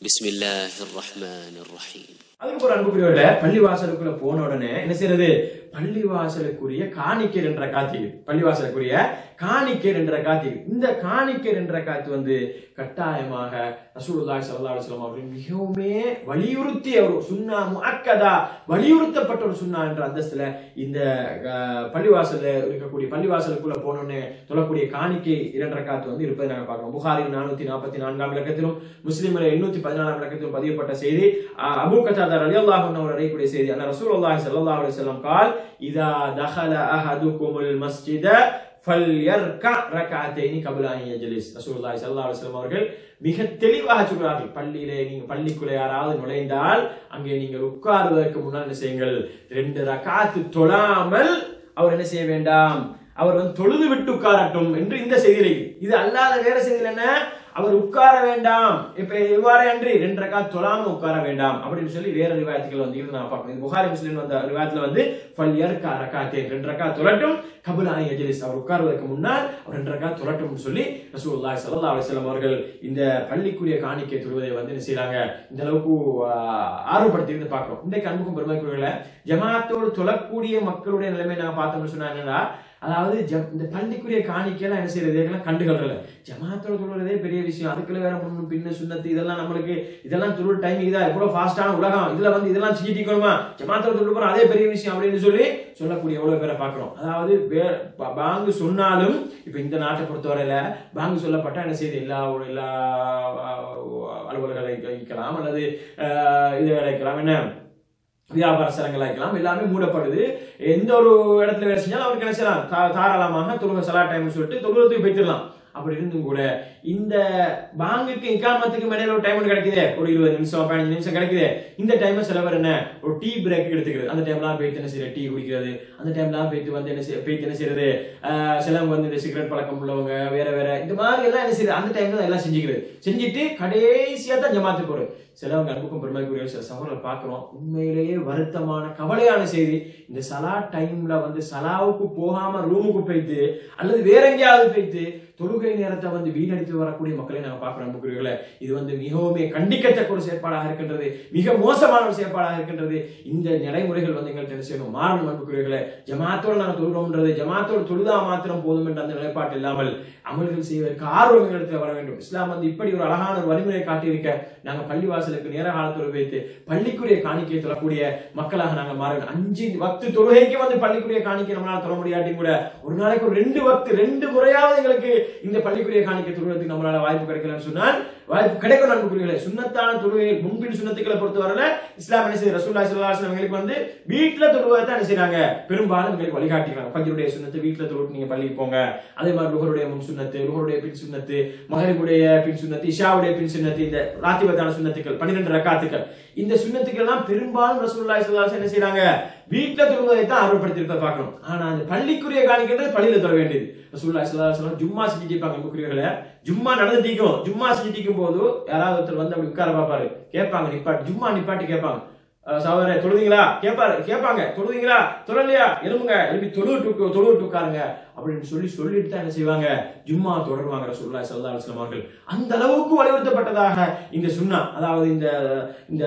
بسم الله الرحمن الرحيم அதுக்கப்புறம் அன்புக்குரியவர்கள பள்ளி வாசலுக்குள்ள போன உடனே என்ன செய்யறது பள்ளி வாசலுக்குரிய காணிக்கை என்ற காத்தி பள்ளி வாசலுக்குரிய காணிக்கை என்ற காத்தி இந்த காணிக்கை என்ற காத்து வந்து கட்டாயமாக ரசூலுல்லாஹி ஸல்லல்லாஹு அலைஹி வஸல்லம் அவர்கள் மிகவுமே வலியுறுத்திய ஒரு சுன்னா முஅக்கதா வலியுறுத்தப்பட்ட ஒரு சுன்னா என்ற அந்தஸ்துல இந்த அஹ், பள்ளிவாசல்ல இருக்கக்கூடிய பள்ளிவாசலுக்குள்ள போனோடனே தொழக்கூடிய காணிக்கை இரண்டு ரக்காத்து வந்து இருப்பதை நாங்க பார்க்கிறோம் புகாரி நானூத்தி நாற்பத்தி நான்காம் இலக்கத்திலும் முஸ்லிம்ல எண்ணூத்தி பதினாலாம் இலக்கத்திலும் பதியப்பட்ட செய்தி அஹ், அபூ கத்தாதா ரலியல்லாஹு அன்ஹு அவர் அறியக்கூடிய செய்தி அந்த ரசூலுல்லாஹி ஸல்லல்லாஹு அலைஹி வஸல்லம் கால் இதா தஹல அஹதுகுமுல் மஸ்ஜித ஃபல்யர்கா ரக்அத்தைனி கப்ல அன் யஜ்லிஸ் ரசூலுல்லாஹி ஸல்லல்லாஹு அலைஹி வஸல்லம் அவர்கள் மிக தெளிவாக சொல்கிறார்கள் பள்ளியிலே நீங்க பள்ளிக்குள்ள யாராவது நுழைந்தால் அங்கே நீங்கள் உட்காருவதற்கு முன்னால் என்ன செய்யுங்கள் ரெண்டு ரகாத்து தொழாமல் அவர் என்ன செய்ய வேண்டாம் அவர் வந்து தொழுது விட்டு உட்காரட்டும் என்று இந்த செய்தியிலே இது அல்லாத வேற செய்தியில் என்ன அவர் உட்கார வேண்டாம் இப்ப இவ்வாறு அன்றி ரெண்டு ரக்கா தொழாம உட்கார வேண்டாம் அப்படின்னு சொல்லி வேற ரிவாயத்துகள் வந்து இருந்து நான் பார்க்கணும் இது புகாரி முஸ்லிம் வந்த ரிவாயத்துல வந்து ஃபல் யர்கா ரக்காத்தே ரெண்டு ரக்கா தொழட்டும் கபுல் ஆய் எஜலிஸ் அவர் உட்காருவதற்கு முன்னால் அவர் ரெண்டு ரக்கா தொழட்டும்னு சொல்லி ரசூலுல்லாஹி ஸல்லல்லாஹு அலைஹி வஸல்லம் அவர்கள் இந்த பள்ளிக்குரிய காணிக்கை தொழுவதை வந்து என்ன செய்றாங்க இந்த அளவுக்கு ஆஹ், ஆர்வப்படுத்தி இருந்து பார்க்கிறோம் இன்றைக்கு அன்புக்கும் பெருமைக்குரியவர்கள ஜமாத்தோடு தொழக்கூடிய மக்களுடைய நிலைமை நாங்க பார்த்தோம்னு சொன்னா என்னன்னா அதாவது ஜ- இந்த பள்ளிக்குரிய காணிக்கையெல்லாம் என்ன செய்யறது இதெல்லாம் கண்டுகள்ல ஜமாத்தோட தொழுறதே பெரிய விஷயம் அதுக்குள்ள வேற முன்னு பின்ன சுண்ணத்து இதெல்லாம் நம்மளுக்கு இதெல்லாம் தொழுற டைம் இதா எவ்வளவு ஃபாஸ்டான உலகம் இதுல வந்து இதெல்லாம் செஞ்சுட்டிக்கணுமா ஜமாத்தோட தொழு போறோம் அதே பெரிய விஷயம் அப்படின்னு சொல்லி சொல்லக்கூடிய எவ்வளவு பேரை பார்க்கிறோம் அதாவது வே- ப- பாங்கு சொன்னாலும் இப்ப இந்த நாட்டை பொறுத்தவரையில பாங்கு சொல்லப்பட்டா என்ன செய்யுது எல்லா ஒரு எல்லா அஹ், அலுவலர்களை வைக்கலாம் அல்லது அஹ், இது வைக்கலாம் என்ன வியாபார ஸ்தலங்கள் வைக்கலாம் எல்லாமே மூடப்படுது எந்த ஒரு இடத்துல வேலை செஞ்சாலும் அவருக்கு என்ன செய்யலாம் தா- தாராளமாக தொழுக சலா டைம் சொல்லிட்டு தொழுகிறதுக்கு போய்த்திடலாம் அப்படி இருந்தும் கூட இந்த பாங்குக்கு இக்காமத்துக்கு மேலே ஒரு டைம் கிடைக்குதே ஒரு இருபது நிமிஷம் பதினஞ்சு நிமிஷம் கிடைக்குதே இந்த டைம் சில பேர் என்ன ஒரு டீ பிரேக் எடுத்துக்கிறது அந்த டைம்லாம் போயிட்டு என்ன செய்யறது டீ குடிக்கிறது அந்த டைம்லாம் போயிட்டு வந்து என்ன செய்ய போயிட்டு என்ன செய்யறது ஆஹ் சிலவங்க வந்து இந்த சிகரெட் பழக்கம் உள்ளவங்க வேற வேற இந்த மாதிரி எல்லாம் என்ன செய்யுது அந்த டைம்ல எல்லாம் செஞ்சுக்கிறது செஞ்சுட்டு கடைசியா தான் ஜமாத்துக்கு போறது சிலவங்க அன்புக்கும் பெருமைக்குரிய சில சகோதரர்கள் பார்க்கிறோம் உண்மையிலேயே வருத்தமான கவலையான செய்தி இந்த சலா டைம்ல வந்து சலாவுக்கு போகாம ரூமுக்கு போயிட்டு அல்லது வேற எங்கேயாவது போயிட்டு தொழுகை நேரத்தை வந்து வீணடித்து வரக்கூடிய மக்களை நாங்க பார்க்கிறோம் அன்புக்குரியவர்களே இது வந்து மிகவும் கண்டிக்கத்தக்க ஒரு செயற்பாடாக இருக்கின்றது மிக மோசமான ஒரு செயற்பாடாக இருக்கின்றது இந்த நடைமுறைகள் வந்து எங்கள்கிட்ட என்ன செய்யணும் மாறணும் அன்புக்குரியவர்களே ஜமாத்தோடு நாங்கள் தொழுகிறோம்ன்றது ஜமாத்தோடு தொழுதா மாத்திரம் போதும் என்ற அந்த நிலைப்பாட்டு இல்லாமல் அமல்கள் செய்வதற்கு ஆர்வம் எங்களிடத்தில் வர வேண்டும் இஸ்லாம் வந்து இப்படி ஒரு அழகான ஒரு வழிமுறையை காட்டியிருக்க நாங்கள் பள்ளிவாசலுக்கு நேர காலத்தோடு வைத்து பள்ளிக்குரிய காணிக்கை தொழக்கூடிய மக்களாக நாங்கள் மாற வேண்டும் அஞ்சு வக்து தொழுகைக்கு வந்து பள்ளிக்குரிய காணிக்கை நம்மளால தொழ முடியாட்டி கூட ஒரு நாளைக்கு ஒரு ரெண்டு வக்து ரெண்டு முறையாவது எங்களுக்கு இந்த பள்ளிக்குரிய காணிக்கை தொழுவதற்கு நம்மளால வாய்ப்பு கிடைக்கலன்னு சொன்னால் வாய்ப்பு கிடைக்கும் நண்புக்குரியர்களே சுண்ணத்தான தொழுகைகள் முன்பின் சுண்ணத்துக்களை பொறுத்தவரையில இஸ்லாம் என்ன செய்யுது ரசூல்லா ஸல்லல்லாஹு அலைஹி வஸல்லம் எங்களுக்கு வந்து வீட்டுல தொழுவதை தான் என்ன செய்றாங்க பெரும்பாலும் எங்களுக்கு வழிகாட்டிக்கிறாங்க ஃபஜ்ருடைய சுண்ணத்து வீட்டுல தொழுவிட்டு நீங்க பள்ளிக்கு போங்க அதே மாதிரி லுகருடைய முன் சுண்ணத்து லுகருடைய பின் சுண்ணத்து மகரிபுடைய பின் சுண்ணத்து இஷாவுடைய பின் சுண்ணத்து இந்த ராத்திபத்தான சுண்ணத்துக்கள் பன்னிரெண்டு ரக்காத்துக்கள் இந்த சுண்ணத்துக்கள் எல்லாம் பெரும்பாலும் ரசூலுல்லாஹி ஸல்லல்லாஹு அலைஹி வஸல்லம் என்ன செய்றாங்க வீட்டுல தொழுவதை தான் ஆர்வப்படுத்திருப்ப பார்க்கணும் ஆனா அந்த பள்ளிக்குரிய காணிக்கிறது பள்ளியில தொழ வேண்டியது ரசூலுல்லாஹி ஸல்லல்லாஹு அலைஹி வஸல்லம் ஜும்மா செஞ்சுட்டு இருப்பாங்க அன்புக்குரியவர்களே ஜும்மா நடந்துட்டிக்கும் ஜும்மா செஞ்சுட்டிக்கும் போது யாராவது ஒருத்தர் வந்து அப்படி உட்கார பார்ப்பாரு கேட்பாங்க நிப்பாட்டி ஜும்மா நிப்பாட்டி கேட்பாங்க அஹ் சகோதரே தொழுவீங்களா கேட்பாரு கேட்பாங்க தொழுவீங்களா தொழலையா எழுமுங்க எழுப்பி தொழுவிட்டு தொழுவிட்டு உட்காருங்க அப்படின்னு சொல்லி சொல்லிட்டு தான் என்ன செய்வாங்க ஜும்மா தொடருவாங்க ரசூலுல்லாஹி ஸல்லல்லாஹு அலைஹி வஸல்லம் அவர்கள் அந்த அளவுக்கு வலியுறுத்தப்பட்டதாக இந்த சுன்னா அதாவது இந்த இந்த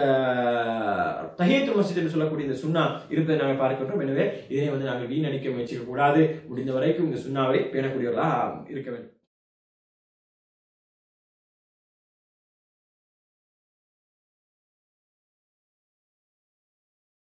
தஹியத்துல் மஸ்ஜித் என்று சொல்லக்கூடிய இந்த சுன்னா இருப்பதை நாங்கள் பார்க்கின்றோம் எனவே இதை வந்து நாங்கள் வீணடிக்க முயற்சிக்க கூடாது முடிந்த வரைக்கும் இந்த சுன்னாவை பேணக்கூடியவர்களாக இருக்க வேண்டும்